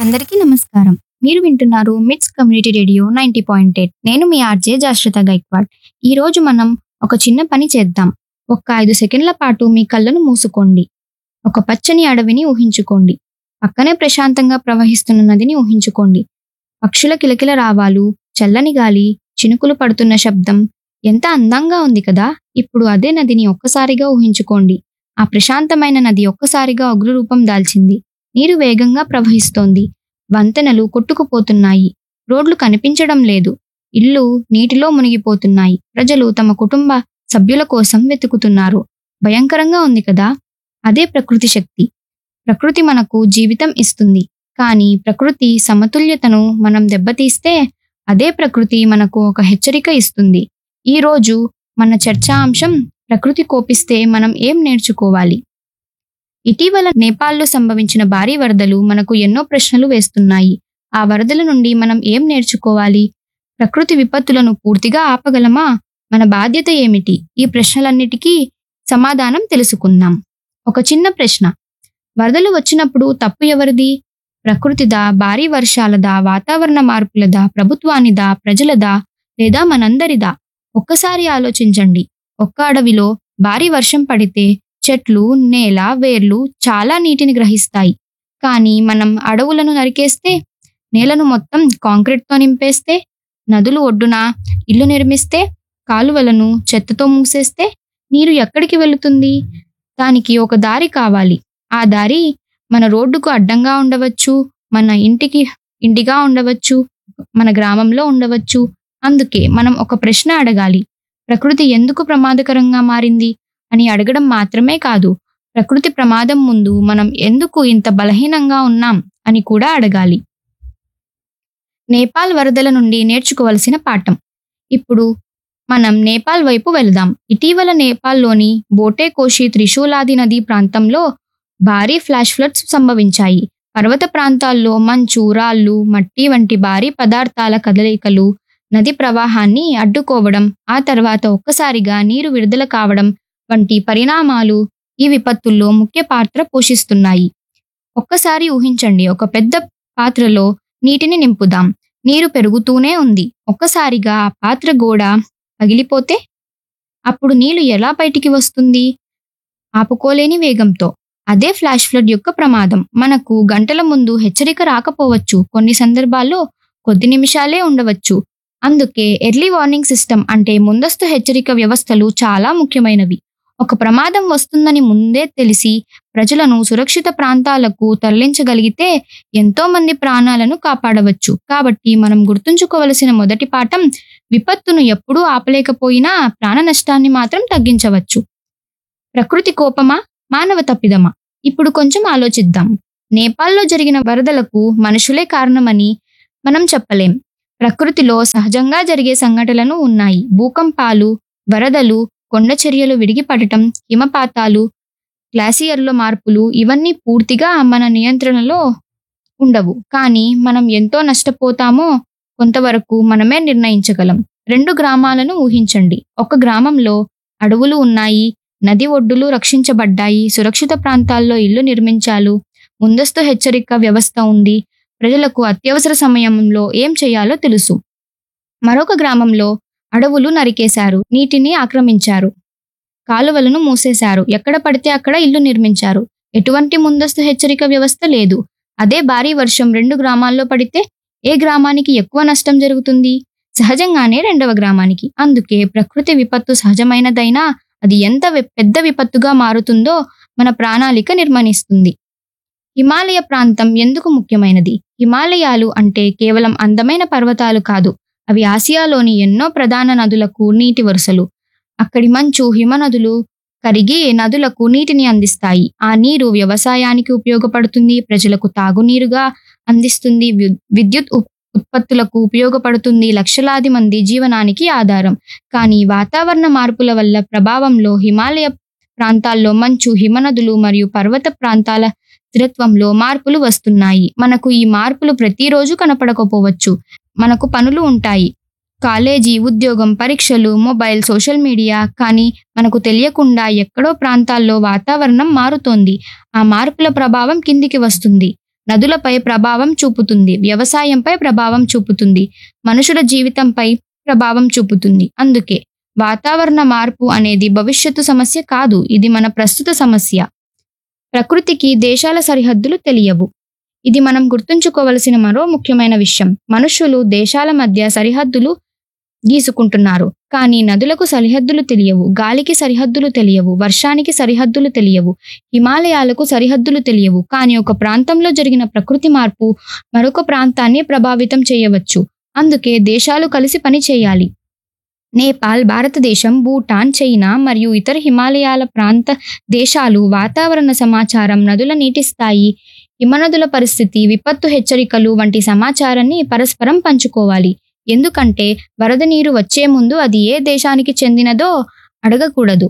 అందరికీ నమస్కారం మీరు వింటున్నారు MITS community radio ninety point eight నేను మీ ఆర్జే జాశ్రిత గైక్వాడ్ ఈ రోజు మనం ఒక చిన్న పని చేద్దాం ఒక్క ఐదు సెకండ్ల పాటు మీ కళ్ళను మూసుకోండి ఒక పచ్చని అడవిని ఊహించుకోండి పక్కనే ప్రశాంతంగా ప్రవహిస్తున్న నదిని ఊహించుకోండి పక్షుల కిలకిల రావాలు చల్లని గాలి చినుకులు పడుతున్న శబ్దం ఎంత అందంగా ఉంది కదా ఇప్పుడు అదే నదిని ఒక్కసారిగా ఊహించుకోండి ఆ ప్రశాంతమైన నది ఒక్కసారిగా ఉగ్ర రూపం దాల్చింది నీరు వేగంగా ప్రవహిస్తోంది వంతెనలు కొట్టుకుపోతున్నాయి రోడ్లు కనిపించడం లేదు ఇల్లు నీటిలో మునిగిపోతున్నాయి ప్రజలు తమ కుటుంబ సభ్యుల కోసం వెతుకుతున్నారు భయంకరంగా ఉంది కదా అదే ప్రకృతి శక్తి ప్రకృతి మనకు జీవితం ఇస్తుంది కానీ ప్రకృతి సమతుల్యతను మనం దెబ్బతీస్తే అదే ప్రకృతి మనకు ఒక హెచ్చరిక ఇస్తుంది ఈ రోజు మన చర్చా అంశం ప్రకృతి కోపిస్తే మనం ఏం నేర్చుకోవాలి ఇటీవల నేపాల్లో సంభవించిన భారీ వరదలు మనకు ఎన్నో ప్రశ్నలు వేస్తున్నాయి ఆ వరదల నుండి మనం ఏం నేర్చుకోవాలి ప్రకృతి విపత్తులను పూర్తిగా ఆపగలమా మన బాధ్యత ఏమిటి ఈ ప్రశ్నలన్నిటికీ సమాధానం తెలుసుకుందాం ఒక చిన్న ప్రశ్న వరదలు వచ్చినప్పుడు తప్పు ఎవరిది ప్రకృతిదా భారీ వర్షాలదా వాతావరణ మార్పులదా ప్రభుత్వానిదా ప్రజలదా లేదా మనందరిదా ఒక్కసారి ఆలోచించండి ఒక్క అడవిలో భారీ వర్షం పడితే చెట్లు నేల వేర్లు చాలా నీటిని గ్రహిస్తాయి కానీ మనం అడవులను నరికేస్తే నేలను మొత్తం కాంక్రీట్తో నింపేస్తే నదులు ఒడ్డున ఇల్లు నిర్మిస్తే కాలువలను చెత్తతో మూసేస్తే నీరు ఎక్కడికి వెళుతుంది దానికి ఒక దారి కావాలి ఆ దారి మన రోడ్డుకు అడ్డంగా ఉండవచ్చు మన ఇంటికి ఇంటిగా ఉండవచ్చు మన గ్రామంలో ఉండవచ్చు అందుకే మనం ఒక ప్రశ్న అడగాలి ప్రకృతి ఎందుకు ప్రమాదకరంగా మారింది అని అడగడం మాత్రమే కాదు ప్రకృతి ప్రమాదం ముందు మనం ఎందుకు ఇంత బలహీనంగా ఉన్నాం అని కూడా అడగాలి నేపాల్ వరదల నుండి నేర్చుకోవలసిన పాఠం ఇప్పుడు మనం నేపాల్ వైపు వెళదాం ఇటీవల నేపాల్లోని బోటే కోషి త్రిశూలాది నది ప్రాంతంలో భారీ ఫ్లాష్ ఫ్లడ్స్ సంభవించాయి పర్వత ప్రాంతాల్లో మంచు రాళ్ళు మట్టి వంటి భారీ పదార్థాల కదలికలు నది ప్రవాహాన్ని అడ్డుకోవడం ఆ తర్వాత ఒక్కసారిగా నీరు విడుదల కావడం వంటి పరిణామాలు ఈ విపత్తుల్లో ముఖ్య పాత్ర పోషిస్తున్నాయి ఒక్కసారి ఊహించండి ఒక పెద్ద పాత్రలో నీటిని నింపుదాం నీరు పెరుగుతూనే ఉంది ఒక్కసారిగా ఆ పాత్ర గోడ పగిలిపోతే అప్పుడు నీళ్లు ఎలా బయటికి వస్తుంది ఆపుకోలేని వేగంతో అదే ఫ్లాష్ ఫ్లడ్ యొక్క ప్రమాదం మనకు గంటల ముందు హెచ్చరిక రాకపోవచ్చు కొన్ని సందర్భాల్లో కొద్ది నిమిషాలే ఉండవచ్చు అందుకే ఎర్లీ వార్నింగ్ సిస్టమ్ అంటే ముందస్తు హెచ్చరిక వ్యవస్థలు చాలా ముఖ్యమైనవి ఒక ప్రమాదం వస్తుందని ముందే తెలిసి ప్రజలను సురక్షిత ప్రాంతాలకు తరలించగలిగితే ఎంతో మంది ప్రాణాలను కాపాడవచ్చు కాబట్టి మనం గుర్తుంచుకోవలసిన మొదటి పాఠం విపత్తును ఎప్పుడూ ఆపలేకపోయినా ప్రాణ నష్టాన్ని మాత్రం తగ్గించవచ్చు ప్రకృతి కోపమా మానవ తప్పిదమా ఇప్పుడు కొంచెం ఆలోచిద్దాం నేపాల్లో జరిగిన వరదలకు మనుషులే కారణమని మనం చెప్పలేం ప్రకృతిలో సహజంగా జరిగే సంఘటనలు ఉన్నాయి భూకంపాలు వరదలు కొండ చర్యలు విడిగిపడటం హిమపాతాలు గ్లాసియర్ల మార్పులు ఇవన్నీ పూర్తిగా మన నియంత్రణలో ఉండవు కానీ మనం ఎంతో నష్టపోతామో కొంతవరకు మనమే నిర్ణయించగలం రెండు గ్రామాలను ఊహించండి ఒక గ్రామంలో అడవులు ఉన్నాయి నది ఒడ్డులు రక్షించబడ్డాయి సురక్షిత ప్రాంతాల్లో ఇల్లు నిర్మించాలు ముందస్తు హెచ్చరిక వ్యవస్థ ఉంది ప్రజలకు అత్యవసర సమయంలో ఏం చేయాలో తెలుసు మరొక గ్రామంలో అడవులు నరికేశారు నీటిని ఆక్రమించారు కాలువలను మూసేశారు ఎక్కడ పడితే అక్కడ ఇల్లు నిర్మించారు ఎటువంటి ముందస్తు హెచ్చరిక వ్యవస్థ లేదు అదే భారీ వర్షం రెండు గ్రామాల్లో పడితే ఏ గ్రామానికి ఎక్కువ నష్టం జరుగుతుంది సహజంగానే రెండవ గ్రామానికి అందుకే ప్రకృతి విపత్తు సహజమైనదైనా అది ఎంత వి- పెద్ద విపత్తుగా మారుతుందో మన ప్రణాళిక నిర్మణిస్తుంది హిమాలయ ప్రాంతం ఎందుకు ముఖ్యమైనది హిమాలయాలు అంటే కేవలం అందమైన పర్వతాలు కాదు అవి ఆసియాలోని ఎన్నో ప్రధాన నదులకు నీటి వరుసలు అక్కడి మంచు హిమనదులు కరిగి నదులకు నీటిని అందిస్తాయి ఆ నీరు వ్యవసాయానికి ఉపయోగపడుతుంది ప్రజలకు తాగునీరుగా అందిస్తుంది వి- విద్యుత్ ఉప్- ఉత్పత్తులకు ఉపయోగపడుతుంది లక్షలాది మంది జీవనానికి ఆధారం కానీ వాతావరణ మార్పుల వల్ల ప్రభావంలో హిమాలయ ప్రాంతాల్లో మంచు హిమనదులు మరియు పర్వత ప్రాంతాల స్థిరత్వంలో మార్పులు వస్తున్నాయి మనకు ఈ మార్పులు ప్రతిరోజు కనపడకపోవచ్చు మనకు పనులు ఉంటాయి కాలేజీ ఉద్యోగం పరీక్షలు మొబైల్ సోషల్ మీడియా కానీ మనకు తెలియకుండా ఎక్కడో ప్రాంతాల్లో వాతావరణం మారుతోంది ఆ మార్పుల ప్రభావం కిందికి వస్తుంది నదులపై ప్రభావం చూపుతుంది వ్యవసాయంపై ప్రభావం చూపుతుంది మనుషుల జీవితంపై ప్రభావం చూపుతుంది అందుకే వాతావరణ మార్పు అనేది భవిష్యత్తు సమస్య కాదు ఇది మన ప్రస్తుత సమస్య ప్రకృతికి దేశాల సరిహద్దులు తెలియవు ఇది మనం గుర్తుంచుకోవలసిన మరో ముఖ్యమైన విషయం మనుషులు దేశాల మధ్య సరిహద్దులు గీసుకుంటున్నారు కానీ నదులకు సరిహద్దులు తెలియవు గాలికి సరిహద్దులు తెలియవు వర్షానికి సరిహద్దులు తెలియవు హిమాలయాలకు సరిహద్దులు తెలియవు కానీ ఒక ప్రాంతంలో జరిగిన ప్రకృతి మార్పు మరొక ప్రాంతాన్ని ప్రభావితం చేయవచ్చు అందుకే దేశాలు కలిసి పని చేయాలి నేపాల్ భారతదేశం భూటాన్ చైనా మరియు ఇతర హిమాలయాల ప్రాంత దేశాలు వాతావరణ సమాచారం నదుల నీటి స్థాయి హిమనదుల పరిస్థితి విపత్తు హెచ్చరికలు వంటి సమాచారాన్ని పరస్పరం పంచుకోవాలి ఎందుకంటే వరద నీరు వచ్చే ముందు అది ఏ దేశానికి చెందినదో అడగకూడదు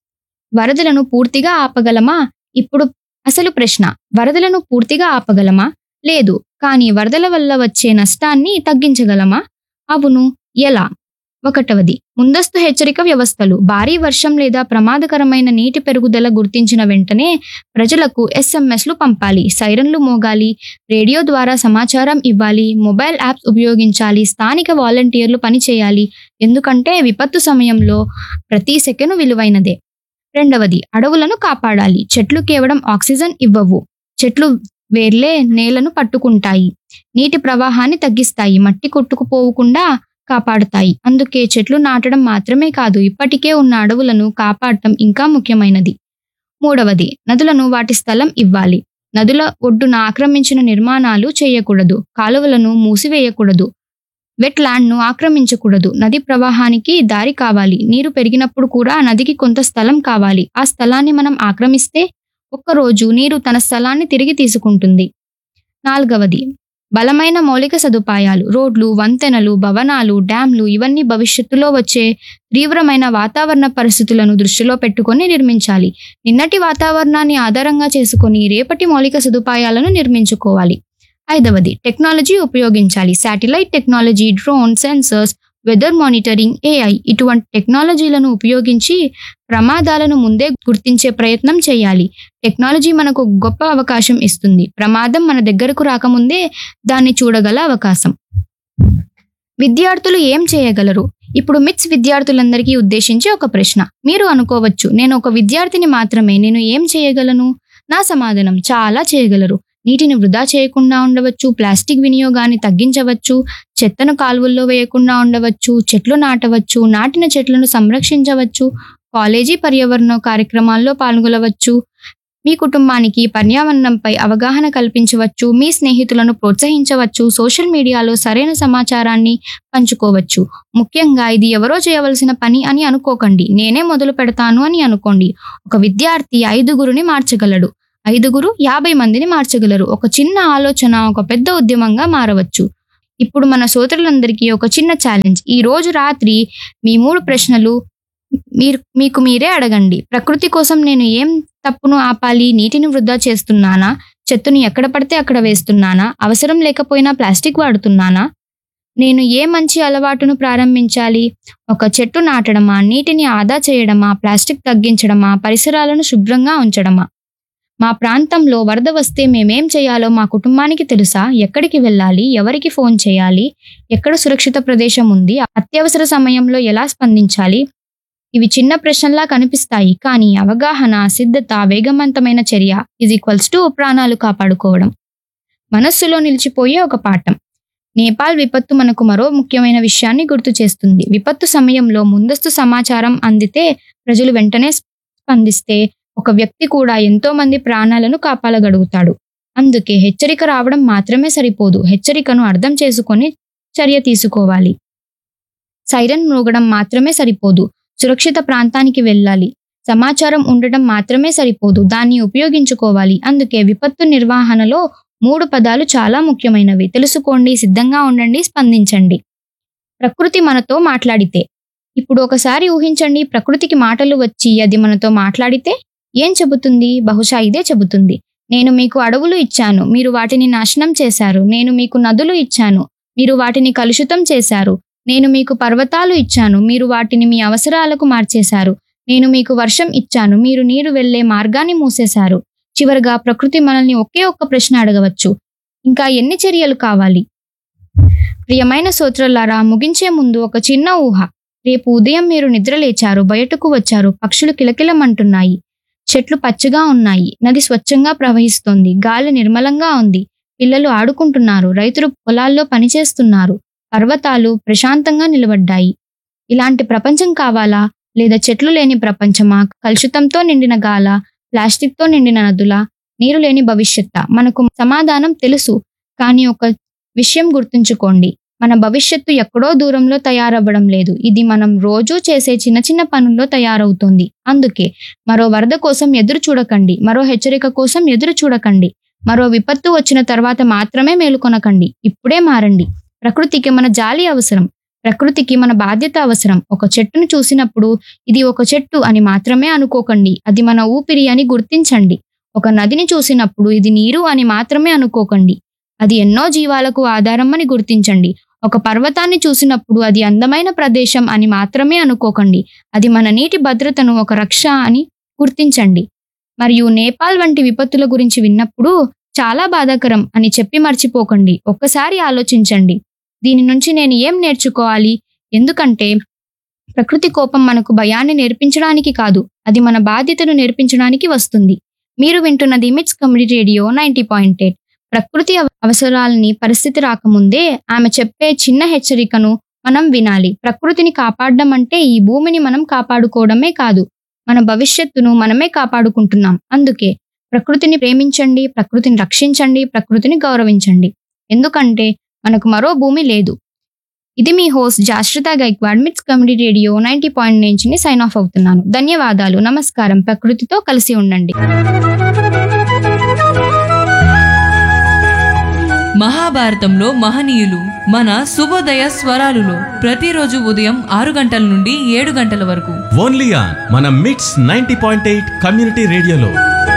వరదలను పూర్తిగా ఆపగలమా ఇప్పుడు అసలు ప్రశ్న వరదలను పూర్తిగా ఆపగలమా లేదు కానీ వరదల వల్ల వచ్చే నష్టాన్ని తగ్గించగలమా అవును ఎలా ఒకటవది ముందస్తు హెచ్చరిక వ్యవస్థలు భారీ వర్షం లేదా ప్రమాదకరమైన నీటి పెరుగుదల గుర్తించిన వెంటనే ప్రజలకు ఎస్ఎంఎస్లు పంపాలి సైరన్లు మోగాలి రేడియో ద్వారా సమాచారం ఇవ్వాలి మొబైల్ యాప్స్ ఉపయోగించాలి స్థానిక వాలంటీర్లు పనిచేయాలి ఎందుకంటే విపత్తు సమయంలో ప్రతి సెకను విలువైనదే రెండవది అడవులను కాపాడాలి చెట్లు కేవలం ఆక్సిజన్ ఇవ్వవు చెట్లు వేర్లే నేలను పట్టుకుంటాయి నీటి ప్రవాహాన్ని తగ్గిస్తాయి మట్టి కొట్టుకుపోకుండా కాపాడుతాయి అందుకే చెట్లు నాటడం మాత్రమే కాదు ఇప్పటికే ఉన్న అడవులను కాపాడటం ఇంకా ముఖ్యమైనది మూడవది నదులను వాటి స్థలం ఇవ్వాలి నదుల ఒడ్డున ఆక్రమించిన నిర్మాణాలు చేయకూడదు కాలువలను మూసివేయకూడదు వెట్ ల్యాండ్ను ఆక్రమించకూడదు నది ప్రవాహానికి దారి కావాలి నీరు పెరిగినప్పుడు కూడా నదికి కొంత స్థలం కావాలి ఆ స్థలాన్ని మనం ఆక్రమిస్తే ఒక్కరోజు నీరు తన స్థలాన్ని తిరిగి తీసుకుంటుంది నాలుగవది బలమైన మౌలిక సదుపాయాలు రోడ్లు వంతెనలు భవనాలు డ్యాంలు ఇవన్నీ భవిష్యత్తులో వచ్చే తీవ్రమైన వాతావరణ పరిస్థితులను దృష్టిలో పెట్టుకొని నిర్మించాలి నిన్నటి వాతావరణాన్ని ఆధారంగా చేసుకొని రేపటి మౌలిక సదుపాయాలను నిర్మించుకోవాలి ఐదవది టెక్నాలజీ ఉపయోగించాలి satellite technology drone sensors weather monitoring AI ఇటువంటి టెక్నాలజీలను ఉపయోగించి ప్రమాదాలను ముందే గుర్తించే ప్రయత్నం చేయాలి టెక్నాలజీ మనకు గొప్ప అవకాశం ఇస్తుంది ప్రమాదం మన దగ్గరకు రాకముందే దాన్ని చూడగల అవకాశం విద్యార్థులు ఏం చేయగలరు ఇప్పుడు మిట్స్ విద్యార్థులందరికీ ఉద్దేశించి ఒక ప్రశ్న మీరు అనుకోవచ్చు నేను ఒక విద్యార్థిని మాత్రమే నేను ఏం చేయగలను నా సమాధానం చాలా చేయగలరు నీటిని వృధా చేయకుండా ఉండవచ్చు ప్లాస్టిక్ వినియోగాన్ని తగ్గించవచ్చు చెత్తను కాలువల్లో వేయకుండా ఉండవచ్చు చెట్లు నాటవచ్చు నాటిన చెట్లను సంరక్షించవచ్చు కాలేజీ పర్యావరణ కార్యక్రమాల్లో పాల్గొనవచ్చు మీ కుటుంబానికి పర్యావరణంపై అవగాహన కల్పించవచ్చు మీ స్నేహితులను ప్రోత్సహించవచ్చు సోషల్ మీడియాలో సరైన సమాచారాన్ని పంచుకోవచ్చు ముఖ్యంగా ఇది ఎవరో చేయవలసిన పని అని అనుకోకండి నేనే మొదలు పెడతాను అని అనుకోండి ఒక విద్యార్థి ఐదుగురుని మార్చగలడు ఐదుగురు యాభై మందిని మార్చగలరు ఒక చిన్న ఆలోచన ఒక పెద్ద ఉద్యమంగా మారవచ్చు ఇప్పుడు మన సోదరులందరికీ ఒక చిన్న ఛాలెంజ్ ఈ రోజు రాత్రి మీ మూడు ప్రశ్నలు మీరు మీకు మీరే అడగండి ప్రకృతి కోసం నేను ఏం తప్పును ఆపాలి నీటిని వృధా చేస్తున్నానా చెత్తను ఎక్కడ పడితే అక్కడ వేస్తున్నానా అవసరం లేకపోయినా ప్లాస్టిక్ వాడుతున్నానా నేను ఏ మంచి అలవాటును ప్రారంభించాలి ఒక చెట్టు నాటడమా నీటిని ఆదా చేయడమా ప్లాస్టిక్ తగ్గించడమా పరిసరాలను శుభ్రంగా ఉంచడమా మా ప్రాంతంలో వరద వస్తే మేమేం చేయాలో మా కుటుంబానికి తెలుసా ఎక్కడికి వెళ్ళాలి ఎవరికి ఫోన్ చేయాలి ఎక్కడ సురక్షిత ప్రదేశం ఉంది అత్యవసర సమయంలో ఎలా స్పందించాలి ఇవి చిన్న ప్రశ్నలా కనిపిస్తాయి కానీ అవగాహన సిద్ధత వేగవంతమైన చర్య ఇజ్ ఈక్వల్స్ టు ప్రాణాలు కాపాడుకోవడం మనస్సులో నిలిచిపోయే ఒక పాఠం నేపాల్ విపత్తు మనకు మరో ముఖ్యమైన విషయాన్ని గుర్తు చేస్తుంది విపత్తు సమయంలో ముందస్తు సమాచారం అందితే ప్రజలు వెంటనే స్పందిస్తే ఒక వ్యక్తి కూడా ఎంతో మంది ప్రాణాలను కాపాడగలుగుతాడు అందుకే హెచ్చరిక రావడం మాత్రమే సరిపోదు హెచ్చరికను అర్థం చేసుకొని చర్య తీసుకోవాలి సైరన్ మోగడం మాత్రమే సరిపోదు సురక్షిత ప్రాంతానికి వెళ్ళాలి సమాచారం ఉండడం మాత్రమే సరిపోదు దాన్ని ఉపయోగించుకోవాలి అందుకే విపత్తు నిర్వహణలో మూడు పదాలు చాలా ముఖ్యమైనవి తెలుసుకోండి సిద్ధంగా ఉండండి స్పందించండి ప్రకృతి మనతో మాట్లాడితే ఇప్పుడు ఒకసారి ఊహించండి ప్రకృతికి మాటలు వచ్చి అది మనతో మాట్లాడితే ఏం చెబుతుంది బహుశా ఇదే చెబుతుంది నేను మీకు అడవులు ఇచ్చాను మీరు వాటిని నాశనం చేశారు నేను మీకు నదులు ఇచ్చాను మీరు వాటిని కలుషితం చేశారు నేను మీకు పర్వతాలు ఇచ్చాను మీరు వాటిని మీ అవసరాలకు మార్చేశారు నేను మీకు వర్షం ఇచ్చాను మీరు నీరు వెళ్లే మార్గాన్ని మూసేశారు చివరగా ప్రకృతి మనల్ని ఒకే ఒక్క ప్రశ్న అడగవచ్చు ఇంకా ఎన్ని చర్యలు కావాలి ప్రియమైన సోత్రులారా ముగించే ముందు ఒక చిన్న ఊహ రేపు ఉదయం మీరు నిద్రలేచారు బయటకు వచ్చారు పక్షులు కిలకిలమంటున్నాయి చెట్లు పచ్చగా ఉన్నాయి నది స్వచ్ఛంగా ప్రవహిస్తోంది గాలి నిర్మలంగా ఉంది పిల్లలు ఆడుకుంటున్నారు రైతులు పొలాల్లో పనిచేస్తున్నారు పర్వతాలు ప్రశాంతంగా నిలబడ్డాయి ఇలాంటి ప్రపంచం కావాలా లేదా చెట్లు లేని ప్రపంచమా కలుషితంతో నిండిన గాల ప్లాస్టిక్తో నిండిన నదుల నీరు లేని భవిష్యత్తా మనకు సమాధానం తెలుసు కానీ ఒక విషయం గుర్తుంచుకోండి మన భవిష్యత్తు ఎక్కడో దూరంలో తయారవ్వడం లేదు ఇది మనం రోజూ చేసే చిన్న చిన్న పనుల్లో తయారవుతోంది అందుకే మరో వరద కోసం ఎదురు చూడకండి మరో హెచ్చరిక కోసం ఎదురు చూడకండి మరో విపత్తు వచ్చిన తర్వాత మాత్రమే మేలుకొనకండి ఇప్పుడే మారండి ప్రకృతికి మన జాలి అవసరం ప్రకృతికి మన బాధ్యత అవసరం ఒక చెట్టును చూసినప్పుడు ఇది ఒక చెట్టు అని మాత్రమే అనుకోకండి అది మన ఊపిరి అని గుర్తించండి ఒక నదిని చూసినప్పుడు ఇది నీరు అని మాత్రమే అనుకోకండి అది ఎన్నో జీవాలకు ఆధారం అని గుర్తించండి ఒక పర్వతాన్ని చూసినప్పుడు అది అందమైన ప్రదేశం అని మాత్రమే అనుకోకండి అది మన నీటి భద్రతను ఒక రక్ష అని గుర్తించండి మరియు నేపాల్ వంటి విపత్తుల గురించి విన్నప్పుడు చాలా బాధాకరం అని చెప్పి మర్చిపోకండి ఒక్కసారి ఆలోచించండి దీని నుంచి నేను ఏం నేర్చుకోవాలి ఎందుకంటే ప్రకృతి కోపం మనకు భయాన్ని నేర్పించడానికి కాదు అది మన బాధ్యతను నేర్పించడానికి వస్తుంది మీరు వింటున్నది MITS community radio ninety point eight ప్రకృతి అవ- అవసరాలని పరిస్థితి రాకముందే ఆమె చెప్పే చిన్న హెచ్చరికను మనం వినాలి ప్రకృతిని కాపాడడం అంటే ఈ భూమిని మనం కాపాడుకోవడమే కాదు మన భవిష్యత్తును మనమే కాపాడుకుంటున్నాం అందుకే ప్రకృతిని ప్రేమించండి ప్రకృతిని రక్షించండి ప్రకృతిని గౌరవించండి ఎందుకంటే మనకు మరో భూమి లేదు ఇది మీ host Jashritha Gaikwad MITS community radio ninety point నుంచి సైన్ ఆఫ్ అవుతున్నాను ధన్యవాదాలు నమస్కారం ప్రకృతితో కలిసి ఉండండి మహాభారతంలో మహనీయులు మన శుభోదయ స్వరాలులో ప్రతిరోజు ఉదయం ఆరు గంటల నుండి ఏడు గంటల వరకు ఓన్లీ ఆన్ మన మిట్స్ నైన్టీ పాయింట్ ఎయిట్ కమ్యూనిటీ రేడియోలో